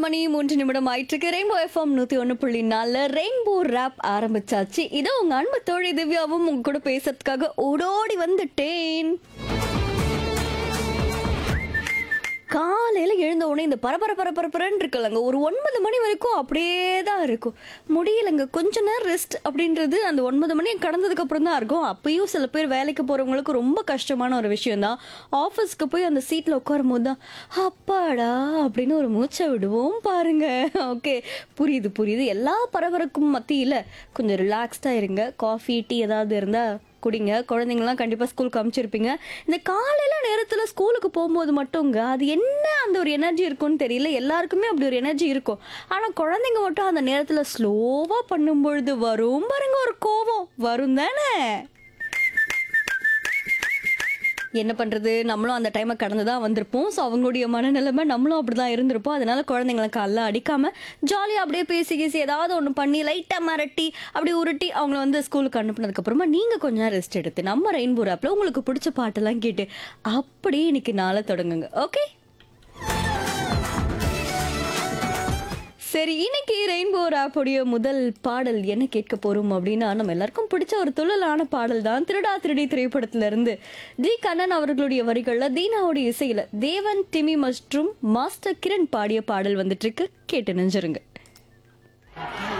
மணி மூன்று நிமிடம் ஆயிட்டு ரெயின்போ எஃப்எம் நூத்தி ஒன்று புள்ளி நாலு ரெயின்போ ரேப் ஆரம்பிச்சாச்சு இதோ உங்க அன்பு தோழி திவ்யாவும் உங்க கூட பேசுறதுக்காக ஓடோடி வந்துட்டேன் காலையில எழுந்த உடனே இந்த பரபர பரபரப்புறன்னு இருக்குல்லங்க ஒரு ஒன்பது மணி வரைக்கும் அப்படியே தான் இருக்கும் முடியலங்க கொஞ்ச நேரம் ரெஸ்ட் அப்படின்றது அந்த ஒன்பது மணி கடந்ததுக்கு அப்புறம் தான் இருக்கும் அப்பயும் சில பேர் வேலைக்கு போறவங்களுக்கு ரொம்ப கஷ்டமான ஒரு விஷயம் தான் ஆஃபீஸ்க்கு போய் அந்த சீட்ல உட்காரும் போது தான் அப்பாடா அப்படின்னு ஒரு மூச்சை விடுவோம் பாருங்க ஓகே புரியுது புரியுது எல்லா பரபரக்கும் மத்தியில கொஞ்சம் ரிலாக்ஸ்டா இருங்க காஃபி டீ ஏதாவது இருந்தா குடிங்க குழந்தைங்கலாம் கண்டிப்பாக ஸ்கூலுக்கு அனுப்பிச்சிருப்பீங்க இந்த காலையில் நேரத்தில் ஸ்கூலுக்கு போகும்போது மட்டுங்க அது என்ன அந்த ஒரு எனர்ஜி இருக்கும்னு தெரியல எல்லாருக்குமே அப்படி ஒரு எனர்ஜி இருக்கும் ஆனால் குழந்தைங்க மட்டும் அந்த நேரத்தில் ஸ்லோவாக பண்ணும்பொழுது வரும் பாருங்க ஒரு கோபம் வரும் தானே என்ன பண்ணுறது நம்மளும் அந்த டைமை கடந்து தான் வந்திருப்போம் ஸோ அவங்களுடைய மனநிலைமை நம்மளும் அப்படி தான் இருந்திருப்போம் அதனால குழந்தைங்களை காலைல அடிக்காம ஜாலியாக அப்படியே பேசி பேசி ஏதாவது ஒன்று பண்ணி லைட்டாக மிரட்டி அப்படி உருட்டி அவங்கள வந்து ஸ்கூலுக்கு அனுப்புனதுக்கப்புறமா நீங்கள் கொஞ்ச நேரம் ரெஸ்ட் எடுத்து நம்ம ரெயின்போ ஆப்பில் உங்களுக்கு பிடிச்ச பாட்டெல்லாம் கேட்டு அப்படியே இன்னைக்கு நாளை தொடங்குங்க ஓகே சரி இன்னைக்கு ரெயின்போ ஆப்போடைய முதல் பாடல் என்ன கேட்க போறோம் அப்படின்னா நம்ம எல்லாருக்கும் பிடிச்ச ஒரு துள்ளலான பாடல் தான் திருடா திருடி திரைப்படத்துல இருந்து டி கண்ணன் அவர்களுடைய வரிகள்ல தீனாவுடைய இசையில தேவன் டிமி மற்றும் மாஸ்டர் கிரண் பாடிய பாடல் வந்துட்டு இருக்கு கேட்டு நெஞ்சிருங்க